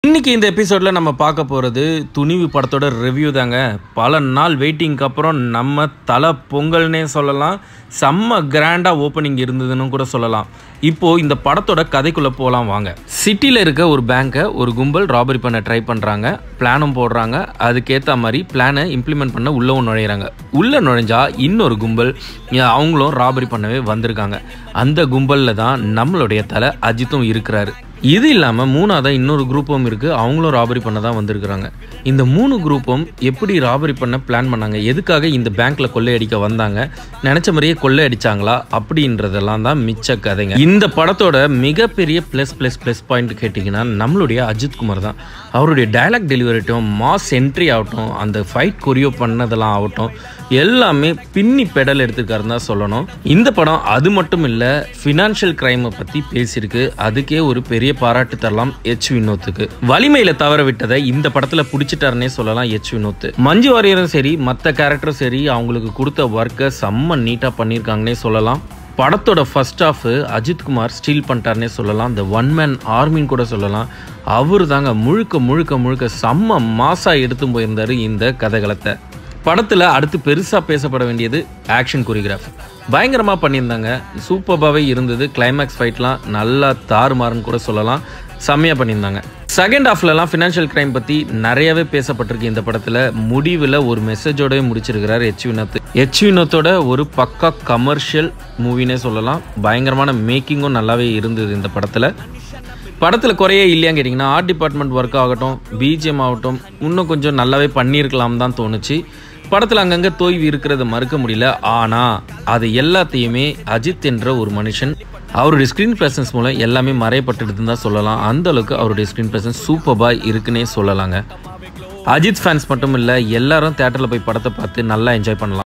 இன்னைக்கு இந்த எபிசோடில் நம்ம பார்க்க போகிறது துணிவு படத்தோட ரிவ்யூ தாங்க பல நாள் வெயிட்டிங்க்கு அப்புறம் நம்ம தலை பொங்கல்னே சொல்லலாம் செம்ம கிராண்டாக ஓப்பனிங் இருந்ததுன்னு கூட சொல்லலாம் இப்போது இந்த படத்தோட கதைக்குள்ளே போகலாம் வாங்க சிட்டியில் இருக்க ஒரு பேங்க்கை ஒரு கும்பல் ராபரி பண்ண ட்ரை பண்ணுறாங்க பிளானும் போடுறாங்க அதுக்கேற்ற மாதிரி பிளானை இம்ப்ளிமெண்ட் பண்ண உள்ளவும் நுழையிறாங்க உள்ளே நுழைஞ்சா இன்னொரு கும்பல் அவங்களும் ராபரி பண்ணவே வந்திருக்காங்க அந்த கும்பலில் தான் நம்மளுடைய தலை அஜித்தும் இருக்கிறாரு இது இல்லாமல் மூணாவதாக இன்னொரு குரூப்பும் இருக்குது அவங்களும் ராபரி பண்ண தான் வந்திருக்கிறாங்க இந்த மூணு குரூப்பும் எப்படி ராபரி பண்ண பிளான் பண்ணாங்க எதுக்காக இந்த பேங்க்கில் கொள்ளையடிக்க வந்தாங்க நினச்ச மாதிரியே கொள்ளையடிச்சாங்களா அப்படின்றதெல்லாம் தான் மிச்ச கதைங்க இந்த படத்தோட மிகப்பெரிய ப்ளஸ் ப்ளஸ் ப்ளஸ் பாயிண்ட் கேட்டிங்கன்னா நம்மளுடைய அஜித் குமார் தான் அவருடைய டைலாக் டெலிவரிட்டும் மாஸ் என்ட்ரி ஆகட்டும் அந்த ஃபைட் கொரியோ பண்ணதெல்லாம் ஆகட்டும் எல்லாமே பின்னி பெடல் எடுத்திருக்காருன்னு தான் சொல்லணும் இந்த படம் அது மட்டும் இல்லை ஃபினான்ஷியல் கிரைமை பற்றி பேசியிருக்கு அதுக்கே ஒரு பெரிய பாராட்டு தரலாம் எச் வினோத்துக்கு வலிமையில தவற விட்டதை இந்த படத்தில் பிடிச்சிட்டாருன்னே சொல்லலாம் எச் வினோத் மஞ்சு வாரியரும் சரி மற்ற கேரக்டரும் சரி அவங்களுக்கு கொடுத்த ஒர்க்கை செம்ம நீட்டாக பண்ணியிருக்காங்கன்னே சொல்லலாம் படத்தோட first half Ajith Kumar steal பண்ணிட்டாருனே சொல்லலாம் இந்த ஒன் மேன் ஆர்மின்னு கூட சொல்லலாம் அவர் தாங்க முழுக்க முழுக்க முழுக்க செம்ம மாசாக எடுத்து போயிருந்தாரு இந்த கதைகளத்தை படத்தில் அடுத்து பெருசாக பேசப்பட வேண்டியது ஆக்ஷன் கொரியோகிராஃப் பயங்கரமாக பண்ணியிருந்தாங்க சூப்பர்பாகவே இருந்தது கிளைமேக்ஸ் ஃபைட்லாம் நல்லா தாறுமாறுன்னு கூட சொல்லலாம் செம்மையாக பண்ணியிருந்தாங்க செகண்ட் ஹாஃப்லலாம் ஃபினான்ஷியல் கிரைம் பற்றி நிறையவே பேசப்பட்டிருக்கு இந்த படத்தில் முடிவில் ஒரு மெசேஜோடவே முடிச்சிருக்கிறார் எச் வினோத் எச் வினோத்தோட ஒரு பக்கா கமர்ஷியல் மூவினே சொல்லலாம் பயங்கரமான மேக்கிங்கும் நல்லாவே இருந்தது இந்த படத்தில் படத்தில் குறையே இல்லையான்னு கேட்டிங்கன்னா ஆர்ட் டிபார்ட்மெண்ட் ஒர்க் ஆகட்டும் பிஜிஎம் ஆகட்டும் இன்னும் கொஞ்சம் நல்லாவே பண்ணியிருக்கலாம் தான் தோணுச்சு படத்தில் அங்கங்கே தோய்வு இருக்கிறத மறுக்க முடியல ஆனால் அது எல்லாத்தையுமே அஜித் என்ற ஒரு மனுஷன் அவருடைய ஸ்க்ரீன் ப்ரெசன்ஸ் மூலம் எல்லாமே மறையப்பட்டுடுதுன்னு தான் சொல்லலாம் அந்த அளவுக்கு அவருடைய ஸ்க்ரீன் ப்ரெசன்ஸ் சூப்பராக இருக்குன்னே சொல்லலாங்க அஜித் ஃபேன்ஸ் மட்டும் இல்லை எல்லாரும் தேட்டரில் போய் படத்தை பார்த்து நல்லா என்ஜாய் பண்ணலாம்